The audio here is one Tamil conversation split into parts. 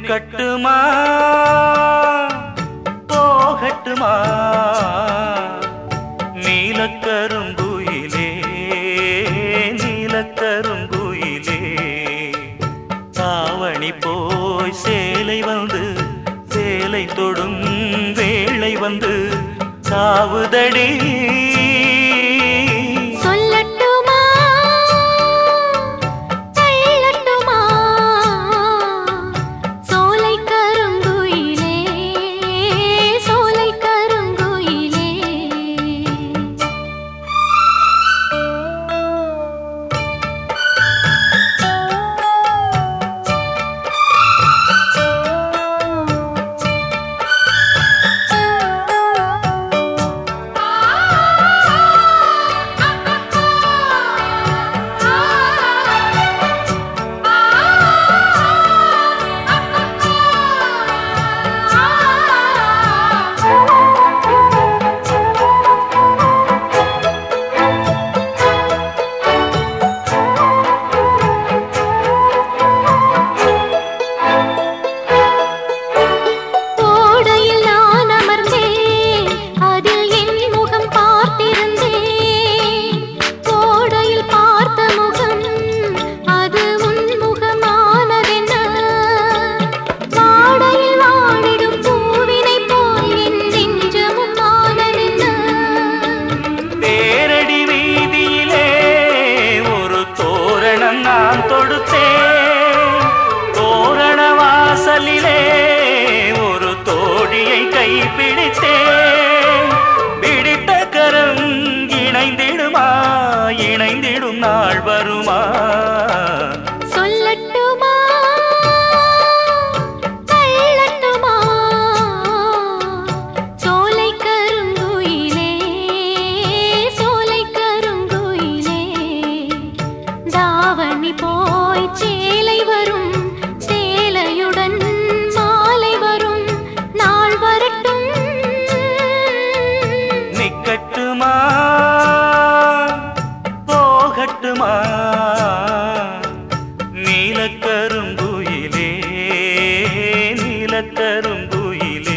நிக்கட்டுமா போகட்டுமா நீலக்கருங்குயிலே நீலக்கருங்குயிலே தாவணி போய் சேலை வந்து சேலை தொடும் வேளை வந்து சாவுதடி சொல்லட்டுமா தள்ளட்டுமா சோலை கருங்குயிலே சோலை கருங்குயிலே கோடையில் நான் அமர்ந்தேன் அதில் என் முகம் பார்த்திருந்தேன் கோடையில் பார்த்த முகம் அது உன் முகமானதென்ன வாடையில் வாடிடும் பூவினை போல் என் நெஞ்சமும் ஆனதென்ன தேரடி வீதியிலே ஒரு தோரணம் நான் தொடுத்தேன் தோரண வாசலிலே ஒரு தோழியை கைப்பிடித்தேன் பிடித்த கரம் இணைந்திடுமா இணைந்திடும் நாள் வருமா சொல்லட்டுமா தள்ளட்டுமா சோலை கருங்குயிலே சோலை கருங்குயிலே தாவணி போய் சேலை வரும் சேலையுடன் மாலை வரும் நாள் வரட்டும் நிக்கட்டுமா போகட்டுமா நீலக்கருங்குயிலே நீலக்கருங்குயிலே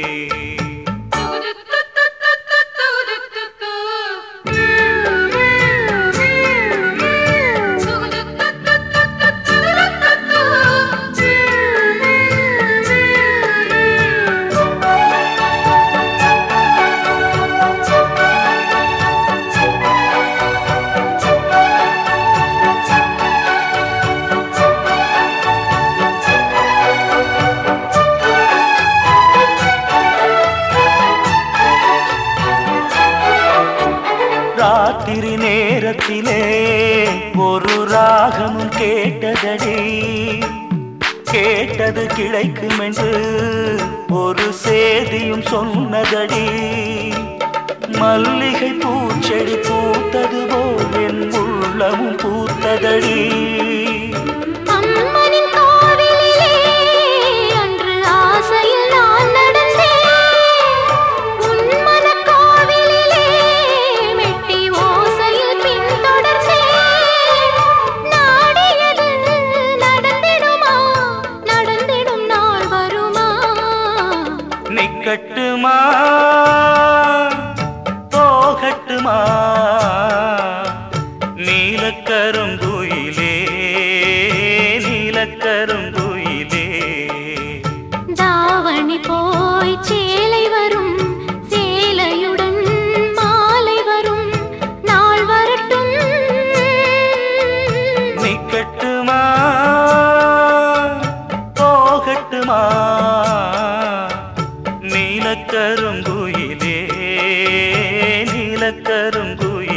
ராத்திரி நேரத்திலே ஒரு ராகமும் கேட்டதடி கேட்டது கிடைக்கும் என்று ஒரு சேதியும் சொன்னதடி மல்லிகை பூச்செடி பூத்தது போல் என் உள்ளமும் பூத்ததடி அம்மனின் கோவிலிலே அன்று ஆசையில் நான் நடந்தேன் உன் மனக் கோவிலிலே மெட்டி ஓசையில் பின்தொடர்ந்தேன் நாடியது நடந்திடுமா நடந்திடும் நாள் வருமா நிக்கட்டுமா போகட்டுமா நீலக்கருங்குயிலே நீலக்கருங்குயிலே தாவணி போய் சேலை வரும் சேலையுடன் மாலை வரும் நாள் வரட்டும் நிக்கட்டுமா போகட்டுமா நீலக்கருங்குயிலே நீலக்கருங்குயிலே